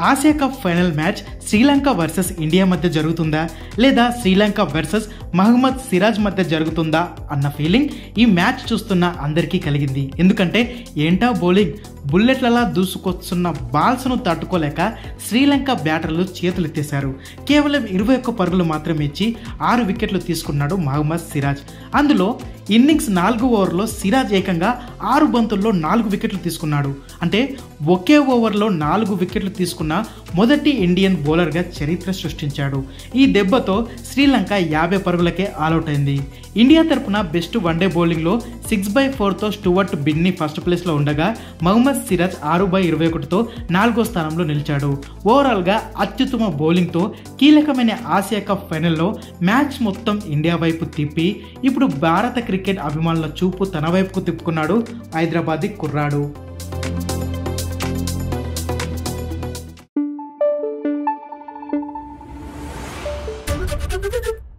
Asia Cup final match Sri Lanka versus India మధ్య జరుగుతుందా లేదా శ్రీలంక వర్సెస్ మహమ్మద్ సిరాజ్ మధ్య జరుగుతుందా అన్న ఫీలింగ్ ఈ మ్యాచ్ చూస్తున్న అందరికీ కలిగింది ఎందుకంటే ఏంటా బౌలింగ్ బుల్లెట్లలా దూసుకొస్తున్న బాల్స్ను తట్టుకోలేక శ్రీలంక బ్యాటర్లు చేతులెత్తేశారు కేవలం ఇరవై ఒక్క పరుగులు మాత్రమే ఇచ్చి ఆరు వికెట్లు తీసుకున్నాడు మహమ్మద్ సిరాజ్ అందులో ఇన్నింగ్స్ నాలుగు ఓవర్లో సిరాజ్ ఏకంగా ఆరు బంతుల్లో నాలుగు వికెట్లు తీసుకున్నాడు అంటే ఒకే ఓవర్లో నాలుగు వికెట్లు తీసుకున్న మొదటి ఇండియన్ బౌలర్గా చరిత్ర సృష్టించాడు ఈ దెబ్బతో శ్రీలంక యాభై పరుగులకే ఆల్అౌట్ అయింది ఇండియా తరపున బెస్ట్ వన్డే బౌలింగ్లో సిక్స్ బై ఫోర్తో స్టువర్ట్ బిన్ని ఫస్ట్ ప్లేస్లో ఉండగా మహమ్మద్ సిరాజ్ ఆరు బై ఇరవై ఒకటితో నాలుగో స్థానంలో నిలిచాడు ఓవరాల్గా అత్యుత్తమ బౌలింగ్తో కీలకమైన ఆసియా కప్ ఫైనల్లో మ్యాచ్ మొత్తం ఇండియా వైపు తిప్పి ఇప్పుడు భారత క్రికెట్ అభిమానుల చూపు తన వైపుకు తిప్పుకున్నాడు హైదరాబాదీ కుర్రాడు Thank you.